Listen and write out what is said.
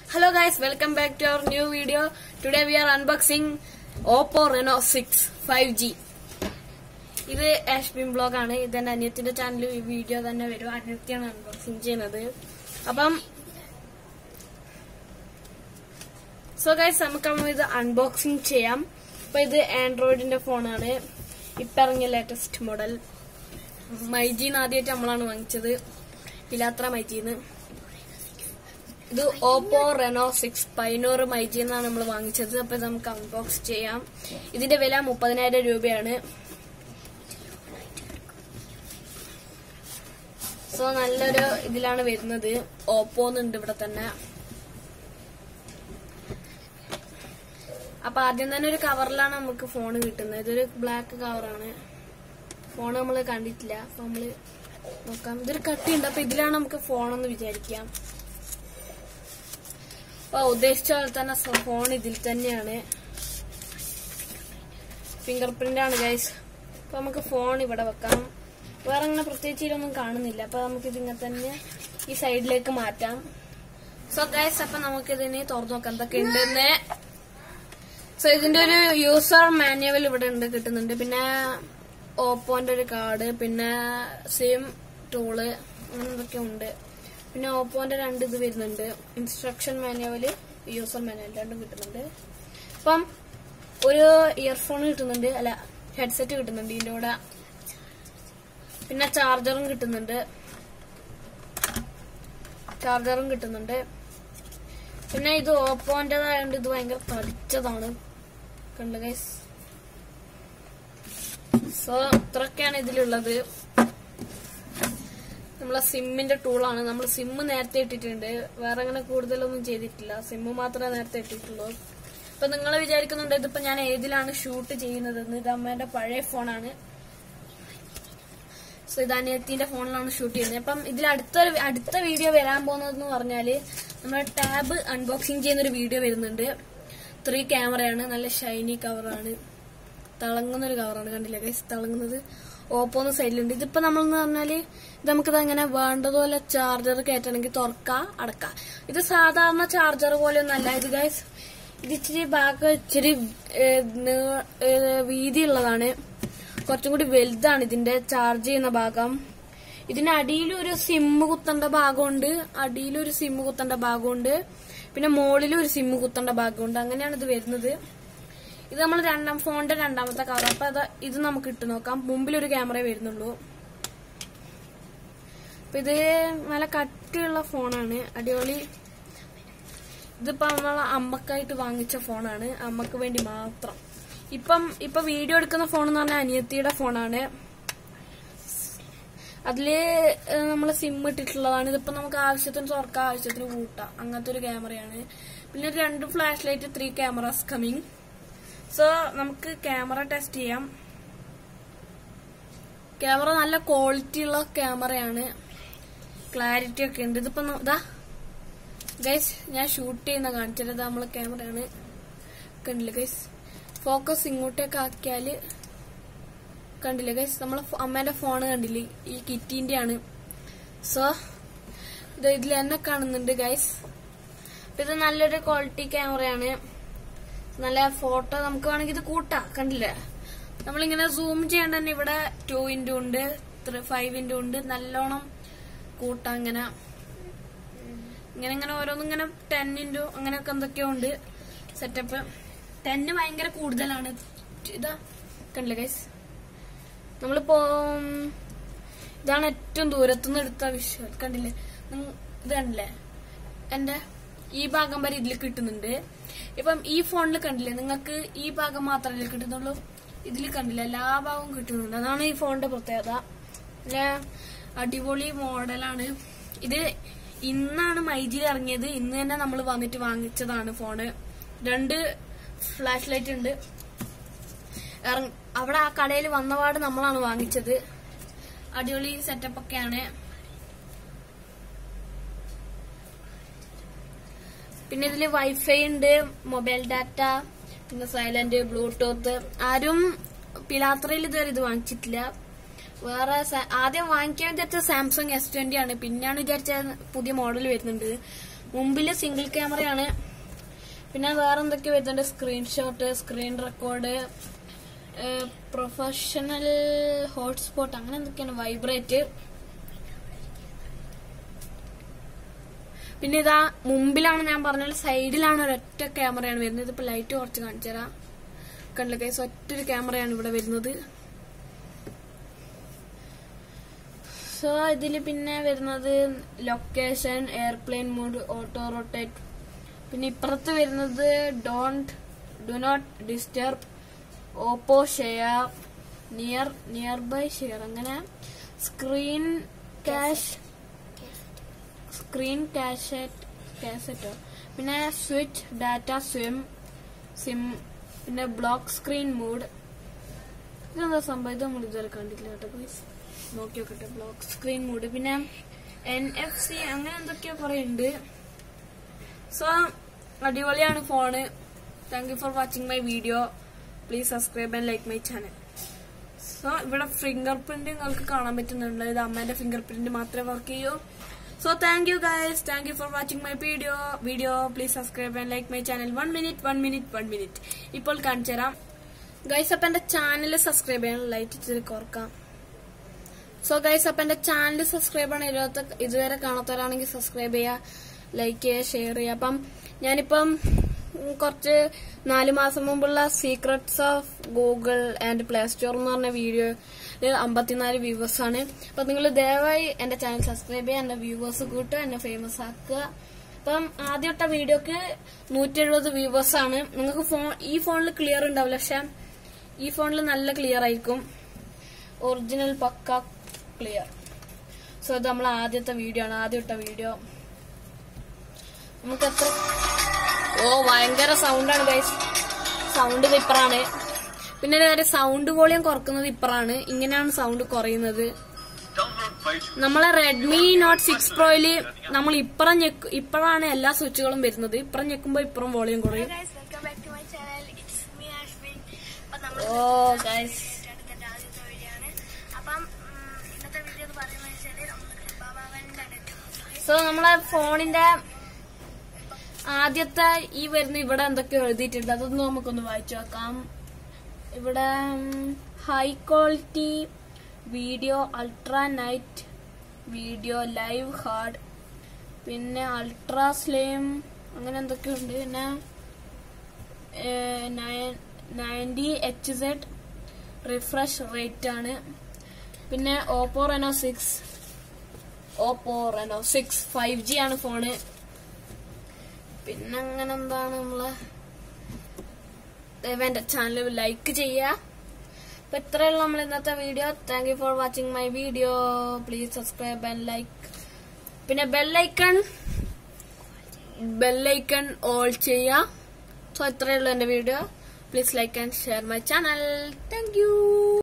Hello guys, welcome back to our new video. Today we are unboxing Oppo Reno 6 5G. ഇത് ആഷ്ബിൻ blog ആണ് ഇതെന്റെ അനിയത്തിന്റെ ചാനലിൽ ഈ വീഡിയോ തന്നെ വരും അനിയത്തിയാണ് അൺബോക്സിങ് ചെയ്യുന്നത് അപ്പം സോ ഗൈസ് നമുക്ക് ഇത് അൺബോക്സിങ് ചെയ്യാം അപ്പൊ ഇത് ആൻഡ്രോയിഡിന്റെ ഫോണാണ് ഇപ്പൊ ഇറങ്ങിയ ലേറ്റസ്റ്റ് മോഡൽ മൈജിന്ന് ആദ്യമായിട്ട് നമ്മളാണ് വാങ്ങിച്ചത് പിലാത്ര മൈജിന്ന് ഇത് ഓപ്പോ റെനോ സിക്സ് പൈനൂറ് മൈജി എന്നാണ് നമ്മൾ വാങ്ങിച്ചത് അപ്പൊ ഇത് നമുക്ക് അൺബോക്സ് ചെയ്യാം ഇതിന്റെ വില മുപ്പതിനായിരം രൂപയാണ് സോ നല്ലൊരു ഇതിലാണ് വരുന്നത് ഓപ്പോ എന്നുണ്ട് ഇവിടെ തന്നെ അപ്പൊ ആദ്യം തന്നെ ഒരു കവറിലാണ് നമുക്ക് ഫോൺ കിട്ടുന്നത് ഇതൊരു ബ്ലാക്ക് കവറാണ് ഫോൺ നമ്മൾ കണ്ടിട്ടില്ല അപ്പൊ നമ്മള് നോക്കാം ഇതൊരു കട്ടിയുണ്ട് അപ്പൊ ഇതിലാണ് നമുക്ക് ഫോണെന്ന് വിചാരിക്കാം അപ്പൊ ഉദ്ദേശിച്ച പോലെ തന്നെ ഫോൺ ഇതിൽ തന്നെയാണ് ഫിംഗർ പ്രിന്റ് ആണ് ഗൈസ് അപ്പൊ നമുക്ക് ഫോൺ ഇവിടെ വെക്കാം വേറെ അങ്ങനെ പ്രത്യേകിച്ച് ഇതിലൊന്നും കാണുന്നില്ല അപ്പൊ നമുക്ക് ഇതിങ്ങനെ തന്നെ ഈ സൈഡിലേക്ക് മാറ്റാം സോ ഗൈസ് അപ്പൊ നമുക്ക് ഇതിന് തുറന്നു നോക്കാം എന്തൊക്കെ ഉണ്ടെന്ന് സോ ഇതിന്റെ ഒരു യൂസർ മാനുവൽ ഇവിടെ ഉണ്ട് കിട്ടുന്നുണ്ട് പിന്നെ ഓപ്പോന്റെ ഒരു കാർഡ് പിന്നെ സിം ടൂള് അങ്ങനെ എന്തൊക്കെ ഉണ്ട് പിന്നെ ഓപ്പോന്റെ രണ്ട് ഇത് വരുന്നുണ്ട് ഇൻസ്ട്രക്ഷൻ മാനുവല് യൂസർ മാനുവൽ രണ്ടും കിട്ടുന്നുണ്ട് അപ്പം ഒരു ഇയർഫോൺ കിട്ടുന്നുണ്ട് അല്ല ഹെഡ്സെറ്റ് കിട്ടുന്നുണ്ട് ഇതിന്റെ കൂടെ പിന്നെ ചാർജറും കിട്ടുന്നുണ്ട് ചാർജറും കിട്ടുന്നുണ്ട് പിന്നെ ഇത് ഓപ്പോന്റേതായതുകൊണ്ട് ഇത് ഭയങ്കര തടിച്ചതാണ് കണ്ടു ഗൈസ് സോ ഇത്രയൊക്കെയാണ് ഇതിലുള്ളത് നമ്മളെ സിമ്മിന്റെ ടൂളാണ് നമ്മൾ സിമ്മ് നേരത്തെ ഇട്ടിട്ടുണ്ട് വേറെ അങ്ങനെ കൂടുതലൊന്നും ചെയ്തിട്ടില്ല സിമ്മ് മാത്രമേ നേരത്തെ ഇട്ടിട്ടുള്ളൂ അപ്പൊ നിങ്ങൾ വിചാരിക്കുന്നുണ്ട് ഇതിപ്പോ ഞാൻ ഏതിലാണ് ഷൂട്ട് ചെയ്യുന്നതെന്ന് ഇത് അമ്മേന്റെ പഴയ ഫോണാണ് സോ ഇത് അനിയത്തിന്റെ ഫോണിലാണ് ഷൂട്ട് ചെയ്യുന്നത് അപ്പം ഇതിൽ അടുത്ത അടുത്ത വീഡിയോ വരാൻ പോകുന്നതെന്ന് പറഞ്ഞാല് നമ്മുടെ ടാബ് അൺബോക്സിങ് ചെയ്യുന്ന ഒരു വീഡിയോ വരുന്നുണ്ട് ത്രീ ക്യാമറയാണ് നല്ല ഷൈനി കവറാണ് തിളങ്ങുന്ന ഒരു കവറാണ് കണ്ടില്ലേ ഗൈസ് തിളങ്ങുന്നത് ഓപ്പോന്ന് സൈഡിലുണ്ട് ഇതിപ്പോ നമ്മളെന്ന് പറഞ്ഞാല് ഇത് നമുക്കിത് അങ്ങനെ വേണ്ടതുപോലെ ചാർജർ കയറ്റണമെങ്കിൽ തുറക്ക അടക്ക ഇത് സാധാരണ ചാർജർ പോലെ ഒന്നല്ല ഇത് ഗൈസ് ഇത് ഇച്ചിരി ഭാഗം ഇച്ചിരി ഏഹ്, നീ- ഏഹ്, വീതിയുള്ളതാണ് കുറച്ചും കൂടി വലുതാണ് ഇതിന്റെ ചാർജ് ചെയ്യുന്ന ഭാഗം ഇതിന് അടിയിൽ ഒരു സിമ്മ് കുത്തേണ്ട ഭാഗമുണ്ട് അടിയിൽ ഒരു സിമ്മ് കുത്തേണ്ട ഭാഗമുണ്ട് പിന്നെ മുകളിലും ഒരു സിമ്മ് കുത്തേണ്ട ഭാഗമുണ്ട് അങ്ങനെയാണ് ഇത് വരുന്നത് ഇത് നമ്മൾ രണ്ടാം ഫോണിന്റെ രണ്ടാമത്തെ കവർ അപ്പൊ അത് ഇത് നമുക്ക് ഇട്ട് നോക്കാം മുമ്പിൽ ഒരു ക്യാമറ വരുന്നുള്ളൂ അപ്പൊ ഇത് നല്ല കട്ടിയുള്ള ഫോണാണ് അടിപൊളി ഇതിപ്പോ നമ്മൾ അമ്മക്കായിട്ട് വാങ്ങിച്ച ഫോണാണ് അമ്മക്ക് വേണ്ടി മാത്രം ഇപ്പം ഇപ്പൊ വീഡിയോ എടുക്കുന്ന ഫോൺ എന്ന് പറഞ്ഞാൽ അനിയത്തിയുടെ ഫോണാണ് അതില് നമ്മൾ സിം ഇട്ടിട്ടുള്ളതാണ് ഇതിപ്പോ നമുക്ക് ആവശ്യത്തിന് തുറക്കാം ആവശ്യത്തിന് കൂട്ടാം അങ്ങനത്തെ ഒരു ക്യാമറയാണ് പിന്നെ രണ്ട് flash light three cameras coming so നമുക്ക് ക്യാമറ ടെസ്റ്റ് ചെയ്യാം ക്യാമറ നല്ല ക്വാളിറ്റി ഉള്ള ക്യാമറയാണ് ക്ലാരിറ്റി ഒക്കെ ഉണ്ട് ഇതിപ്പോ ന- ഇതാ ഗൈസ് ഞാൻ ഷൂട്ട് ചെയ്യുന്ന കാണിച്ചത് ഇത് നമ്മളെ ക്യാമറയാണ് കണ്ടില്ലേ ഗൈസ് ഫോക്കസ് ഇങ്ങോട്ടേക്ക് ആക്കിയാല് കണ്ടില്ലേ ഗൈസ് നമ്മളെ ഫോ- അമ്മേന്റെ ഫോൺ കണ്ടില്ലേ ഈ കിറ്റിന്റെ ആണ് സോ ഇത് ഇതിൽ എന്നെ കാണുന്നുണ്ട് ഗൈസ് ഇത് നല്ലൊരു ക്വാളിറ്റി ക്യാമറയാണ് നല്ല ഫോട്ടോ നമുക്ക് വേണമെങ്കിൽ ഇത് കൂട്ടാം കണ്ടില്ലേ നമ്മളിങ്ങനെ സൂം ചെയ്യേണ്ട തന്നെ ഇവിടെ ടു ഇൻറ്റു ഉണ്ട് ഫൈവ് ഇൻറ്റു ഉണ്ട് നല്ലോണം കൂട്ടാം ഇങ്ങനെ ഇങ്ങനെ ഇങ്ങനെ ഓരോന്നും ഇങ്ങനെ ടെൻ ഇൻറ്റു അങ്ങനെയൊക്കെ എന്തൊക്കെയോ ഉണ്ട് സെറ്റപ്പ് ടെന്ന് ഭയങ്കര കൂടുതലാണ് ഇതാ കണ്ടില്ലേ ഗൈസ് നമ്മളിപ്പോ ഉം, ഇതാണ് ഏറ്റവും ദൂരത്തുനിന്ന് എടുത്ത വിഷ്വൽ കണ്ടില്ലേ നിങ്ങ- ഇത് കണ്ടില്ലേ എന്റെ ഈ ഭാഗം വരെ ഇതിൽ കിട്ടുന്നുണ്ട് ഇപ്പം ഈ ഫോണിൽ കണ്ടില്ലേ നിങ്ങൾക്ക് ഈ ഭാഗം മാത്രമല്ലേ കിട്ടുന്നുള്ളൂ ഇതിൽ കണ്ടില്ല എല്ലാ ഭാഗവും കിട്ടുന്നുണ്ട് അതാണ് ഈ ഫോണിന്റെ പ്രത്യേകത നല്ല അടിപൊളി മോഡലാണ് ഇത് ഇന്നാണ് മൈജിയിൽ ഇറങ്ങിയത് ഇന്ന് തന്നെ നമ്മൾ വന്നിട്ട് വാങ്ങിച്ചതാണ് ഫോണ് രണ്ട് ഫ്ലാഷ് ലൈറ്റ് ഉണ്ട് ഇറങ്ങ- അവിടെ ആ കടയിൽ വന്നപാട് നമ്മളാണ് വാങ്ങിച്ചത് അടിപൊളി സെറ്റപ്പ് ഒക്കെയാണ് പിന്നെ ഇതില് വൈഫൈ ഉണ്ട് മൊബൈൽ ഡാറ്റ പിന്നെ സൈലന്റ് ബ്ലൂടൂത്ത് ആരും പിലാത്രയിൽ ഇതുവരെ ഇത് വാങ്ങിച്ചിട്ടില്ല വേറെ സ- ആദ്യം വാങ്ങിക്കാൻ വിചാരിച്ച സാംസങ് എസ് ട്വന്റി ആണ് പിന്നെയാണ് വിചാരിച്ച പുതിയ മോഡൽ വരുന്നുണ്ട് മുമ്പില് സിംഗിൾ ക്യാമറയാണ് പിന്നെ വേറെ എന്തൊക്കെ വരുന്നുണ്ട് screenshot screen record professional hotspot അങ്ങനെ എന്തൊക്കെയാണ് വൈബ്രേറ്റ് പിന്നെ ഇതാ മുമ്പിലാണ് ഞാൻ പറഞ്ഞ സൈഡിലാണ് ഒരൊറ്റ ക്യാമറയാണ് വരുന്നത് ഇതിപ്പോ ലൈറ്റ് കുറച്ച് കാണിച്ചു തരാം കണ്ടില്ല കൈസ് ഒറ്റൊരു ക്യാമറയാണ് ഇവിടെ വരുന്നത് സോ ഇതിൽ പിന്നെ വരുന്നത് location airplane mode auto rotate പിന്നെ ഇപ്പുറത്ത് വരുന്നത് don't do not disturb Oppo share near near by share അങ്ങനെ സ്ക്രീൻ ക്യാഷ് സ്ക്രീൻ കാസറ്റ് കാസറ്റോ പിന്നെ സ്വിച്ച് ഡാറ്റ സ്വിം സിം പിന്നെ ബ്ലോക്ക് സ്ക്രീൻ മൂഡ് ഇതെന്താ സംഭവം ഇത് നമ്മൾ ഇതുവരെ കണ്ടിട്ടില്ല കേട്ടോ പ്ലീസ് നോക്കി നോക്കട്ടെ ബ്ലോക്ക് സ്ക്രീൻ മൂഡ് പിന്നെ എൻ എഫ് സി അങ്ങനെ എന്തൊക്കെയോ കുറെ ഉണ്ട് സോ അടിപൊളിയാണ് phone thank you for watching my video please subscribe and like my channel so ഇവിടെ ഫിംഗർ പ്രിന്റ് നിങ്ങൾക്ക് കാണാൻ പറ്റുന്നുണ്ട് ഇത് അമ്മേന്റെ ഫിംഗർ പ്രിന്റ് മാത്രമേ വർക്ക് ചെയ്യൂ so thank you guys thank you for watching my video video please subscribe and like my channel one minute one minute one minute ഇപ്പോൾ കാണിച്ചു തരാം ഗൈസ് അപ്പൊ എന്റെ ചാനൽ സബ്സ്ക്രൈബ് ചെയ്യണം ലൈറ്റ് ഇച്ചിരി കുറക്കാം സോ ഗൈസ് അപ്പൊ എന്റെ ചാനൽ സബ്സ്ക്രൈബ് ആണ് ഇരുപത്തി ഇതുവരെ കാണാത്തവരാണെങ്കിൽ സബ്സ്ക്രൈബ് ചെയ്യുക ലൈക്ക് ചെയ്യുക ഷെയർ ചെയ്യുക അപ്പം ഞാനിപ്പം ഉം, കുറച്ച് നാല് മാസം മുമ്പുള്ള secrets of Google and play store എന്ന് പറഞ്ഞ വീഡിയോ അമ്പത്തിനാല് വ്യൂവേഴ്സ് ആണ് അപ്പൊ നിങ്ങൾ ദയവായി എന്റെ ചാനൽ സബ്സ്ക്രൈബ് ചെയ്യുക എന്റെ വ്യൂവേഴ്സ് കൂട്ടുക എന്നെ ഫേമസ് ആക്കുക അപ്പം ആദ്യത്തെ വീഡിയോക്ക് നൂറ്റി എഴുപത് വ്യൂവേഴ്സ് ആണ് നിങ്ങൾക്ക് ഫോൺ ഈ ഫോണിൽ ക്ലിയർ ഉണ്ടാവില്ല പക്ഷെ ഈ ഫോണിൽ നല്ല ക്ലിയർ ആയിരിക്കും ഒറിജിനൽ പക്ക ക്ലിയർ സോ ഇത് നമ്മൾ ആദ്യത്തെ വീഡിയോ ആണ് ആദ്യത്തെ വീഡിയോ നമുക്ക് എത്ര ഓ ഭയങ്കര സൗണ്ടാണ് ഗൈസ് സൗണ്ട് ഇത് ഇപ്പറാണ് പിന്നെ ഒരു സൗണ്ട് വോളിയം കുറക്കുന്നത് ഇപ്പറാണ് ഇങ്ങനെയാണ് സൗണ്ട് കുറയുന്നത് നമ്മളെ റെഡ്മി നോട്ട് സിക്സ് പ്രോയില് നമ്മൾ ഇപ്പറം ഞെക്ക് ഇപ്പഴാണ് എല്ലാ സ്വിച്ചുകളും വരുന്നത് ഇപ്പറം ഞെക്കുമ്പോ ഇപ്പറം വോളിയം കുറയും guys, welcome back to my channel. It's me, Ashwin. അപ്പം നമ്മള് ഓ ഗൈസ് എടുക്കേണ്ട ആദ്യത്തെ വീഡിയോ ആണ് അപ്പം ഉം, ഇന്നത്തെ വീഡിയോ എന്ന് പറയുന്നത് വെച്ചാല് നമ്മള് ബാബാവന്റെ അടുത്ത് സോ നമ്മളെ ഫോണിന്റെ ആദ്യത്തെ ഈ വരുന്ന ഇവിടെ എന്തൊക്കെയോ എഴുതിയിട്ടുണ്ട് അതൊന്നും നമുക്കൊന്ന് വായിച്ചു നോക്കാം ഇവിടെ high quality video ultra night video live hard പിന്നെ അൾട്രാ സ്ലിം അങ്ങനെ എന്തൊക്കെയുണ്ട് പിന്നെ ninety H Z refresh rate ആണ് പിന്നെ Oppo Reno six Oppo Reno six five G ആണ് ഫോണ് പിന്നെ അങ്ങനെ എന്താണ് നമ്മള് ദയവായി എന്റെ ചാനൽ ലൈക്ക് ചെയ്യുക അപ്പൊ ഇത്രയുള്ള നമ്മൾ ഇന്നത്തെ video thank you for watching my video please subscribe and like പിന്നെ ബെല്ലൈക്കൺ ബെല്ലൈക്കൺ ഓൾ ചെയ്യുക സോ ഇത്രയുള്ള എന്റെ video please like and share my channel thank U